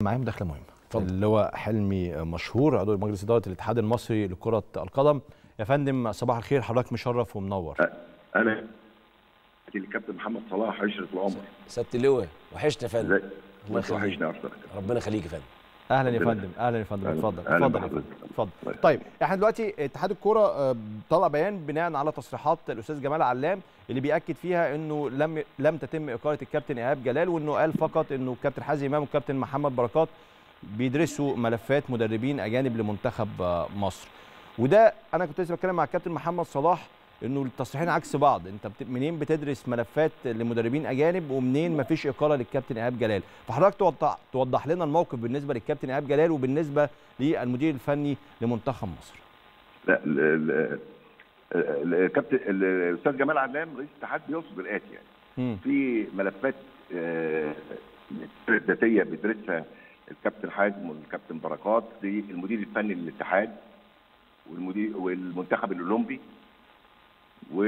معايا مداخله مهمه اتفضل. اللي هو حلمي مشهور عضو مجلس اداره الاتحاد المصري لكره القدم يا فندم صباح الخير حضرتك مشرف ومنور انا الكابتن محمد صلاح عشرة العمر سياده اللواء وحشنا يا فندم ازاي الله بس يخليك. وحشني اكتر ربنا يخليك يا فندم اهلا يا ربنا فندم اهلا يا فندم أهلا. اتفضل أهلا اتفضل يا بحضرتك. فندم اتفضل الله طيب احنا دلوقتي اتحاد الكوره آه، طلع بيان بناء على تصريحات الاستاذ جمال علام اللي بياكد فيها انه لم لم تتم اقاله الكابتن ايهاب جلال وانه قال فقط انه الكابتن حازم امام والكابتن محمد بركات بيدرسوا ملفات مدربين اجانب لمنتخب آه، مصر وده انا كنت لسه بتكلم مع الكابتن محمد صلاح انه التصريحين عكس بعض انت بت... منين بتدرس ملفات لمدربين اجانب ومنين مفيش اقاله للكابتن ايهاب جلال فحضرتك توضح توضح لنا الموقف بالنسبه للكابتن ايهاب جلال وبالنسبه للمدير الفني لمنتخب مصر لا ال- ال- ال- الكابتن الاستاذ جمال علام رئيس الاتحاد بيقصد الاتي يعني مم. في ملفات آه، ذاتيه بيدرسها الكابتن حازم والكابتن بركات للمدير الفني للاتحاد والمدير والمنتخب الاولمبي و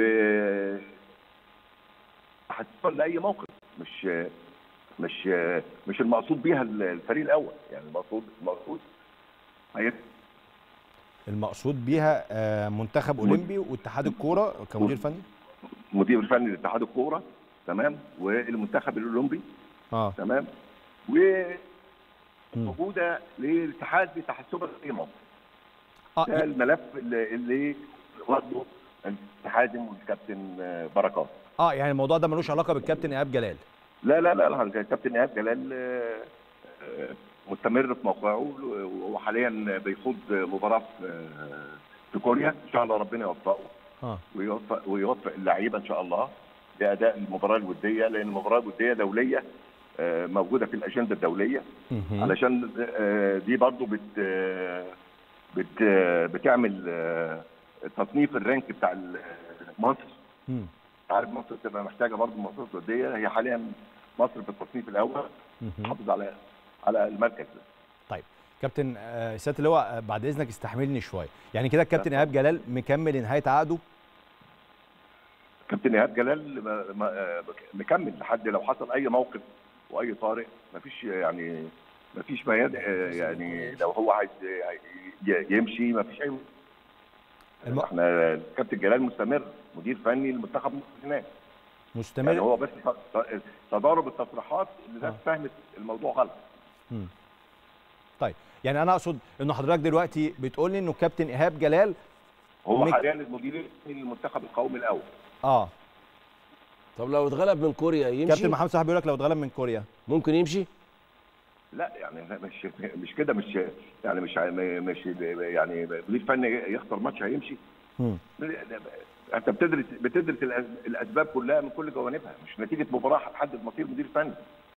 هتوصل لاي موقف مش مش مش المقصود بيها الفريق الاول يعني المقصود المقصود هي المقصود بيها آه، منتخب اولمبي واتحاد الكوره كمدير فني مدير الفني لاتحاد الكوره تمام والمنتخب الاولمبي اه تمام وموجوده للاتحاد لتحسبا اي موقف اه ده الملف اللي, اللي واخده الحازم والكابتن بركات اه يعني الموضوع ده ملوش علاقه بالكابتن ايهاب جلال لا لا لا لا الكابتن ايهاب جلال آه، آه، مستمر في موقعه وحاليا بيخوض مباراه في آه، في كوريا ان شاء الله ربنا يوفقه اه ويوفق ويوفق اللعيبه ان شاء الله لاداء المباراه الوديه لان المباراه الوديه دوليه آه، موجوده في الاجنده الدوليه مهم. علشان آه، دي برضو بت آه، بت آه، بتعمل آه، تصنيف الرانك بتاع ال- مصر مم. عارف مصر بتبقى محتاجه برضو ماتشات وديه هي حاليا مصر في التصنيف الاول مهم. تحافظ على على المركز ده طيب كابتن آه، سياده اللواء آه، بعد اذنك استحملني شويه يعني كده الكابتن ايهاب جلال مكمل لنهايه عقده كابتن ايهاب جلال ما- ما- آه، مكمل لحد لو حصل اي موقف واي طارئ مفيش يعني مفيش ما يد- آه، يعني لو هو عايز ي- يمشي مفيش اي الم... احنا الكابتن جلال مستمر مدير فني لمنتخب مصر هناك يعني مستمر هو بس ت- ت- تضارب التصريحات اللي الناس آه. فهمت الموضوع غلط مم. طيب يعني انا اقصد انه حضرتك دلوقتي بتقول لي انه الكابتن ايهاب جلال هو مك- حاليا المدير الفني للمنتخب القومي الاول اه طب لو اتغلب من كوريا يمشي كابتن محمد صلاح بيقول لك لو اتغلب من كوريا ممكن يمشي لا يعني مش مش كده مش يعني مش مش يعني مدير فني يخسر ماتش هيمشي مم. انت بتدرس بتدرس الأس- الاسباب كلها من كل جوانبها مش نتيجه مباراه هتحدد مصير مدير فني